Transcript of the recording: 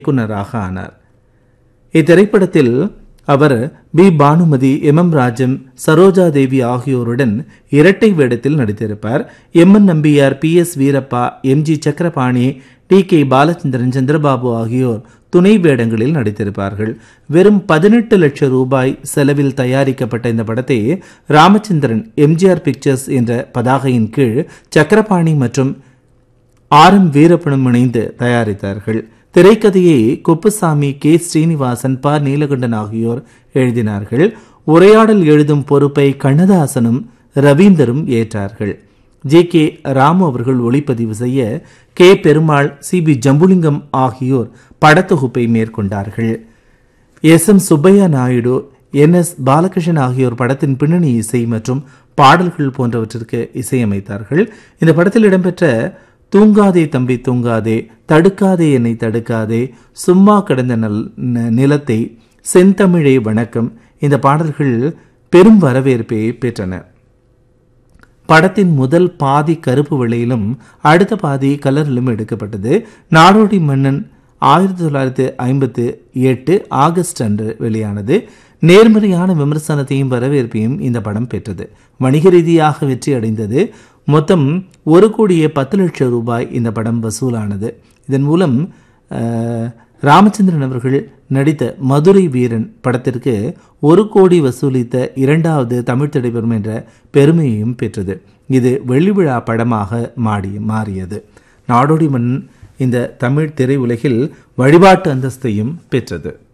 இயக்குனராக ஆனார் இத்திரைப்படத்தில் அவர் P Bhanumathi M M Rajam Saroja Devi ஆகியோருடன் இரட்டை வேடத்தில் நடித்திருப்பார் M N Nambiar P S Veerappa M G Chakrapani T K Balachandran Chandrababu ஆகியோர் துணை வேடங்களில் நடித்திருப்பார்கள் வெறும் பதினெட்டு லட்சம் ரூபாய் செலவில் தயாரிக்கப்பட்ட இந்த படத்தை ராமச்சந்திரன் எம்ஜிஆர் பிக்சர்ஸ் என்ற பதாகையின் கீழ் சக்கரபாணி மற்றும் ஆர் எம் வீரப்பனும் இணைந்து தயாரித்தார்கள் திரைக்கதையை குப்புசாமி கே ஸ்ரீனிவாசன் ப நீலகண்டன் ஆகியோர் எழுதினார்கள் உரையாடல் எழுதும் பொறுப்பை கண்ணதாசனும் ரவீந்தரும் ஏற்றார்கள் ஜே கே ராமு அவர்கள் ஒளிப்பதிவு செய்ய K Perumal C P Jambulingam ஆகியோர் படத்தொகுப்பை மேற்கொண்டார்கள் S M Subbaiah Naidu N S Balakrishnan ஆகியோர் படத்தின் பின்னணி இசை மற்றும் பாடல்கள் போன்றவற்றிற்கு இசையமைத்தார்கள் இந்த படத்தில் இடம்பெற்ற தூங்காதே தம்பி தூங்காதே தடுக்காதே என்னை தடுக்காதே சும்மா கிடந்த நல் ந- நிலத்தை செந்தமிழே வணக்கம் இந்த பாடல்கள் பெரும் வரவேற்பை பெற்றன படத்தின் முதல் பாதி கருப்பு வெள்ளையிலும் அடுத்த பாதி கலரிலும் எடுக்கப்பட்டது நாடோடி மன்னன் ஆயிரத்தி தொள்ளாயிரத்தி ஐம்பத்து எட்டு ஆகஸ்ட் அன்று வெளியானது நேர்மறையான விமர்சனத்தையும் வரவேற்பையும் இந்த படம் பெற்றது வணிக ரீதியாக வெற்றி அடைந்தது மொத்தம் ஒரு கோடியே பத்து லட்சம் ரூபாய் இந்த படம் வசூலானது இதன் மூலம் அஹ், ராமச்சந்திரன் அவர்கள் நடித்த மதுரை வீரன் படத்திற்கு ஒரு கோடி வசூலித்த இரண்டாவது தமிழ் திரைப்படம் என்ற பெருமையையும் பெற்றது இது வெள்ளி விழா படமாக மாடி மாறியது நாடோடி மன்னன் இந்த தமிழ் திரையுலகில் வழிபாட்டு அந்தஸ்தையும் பெற்றது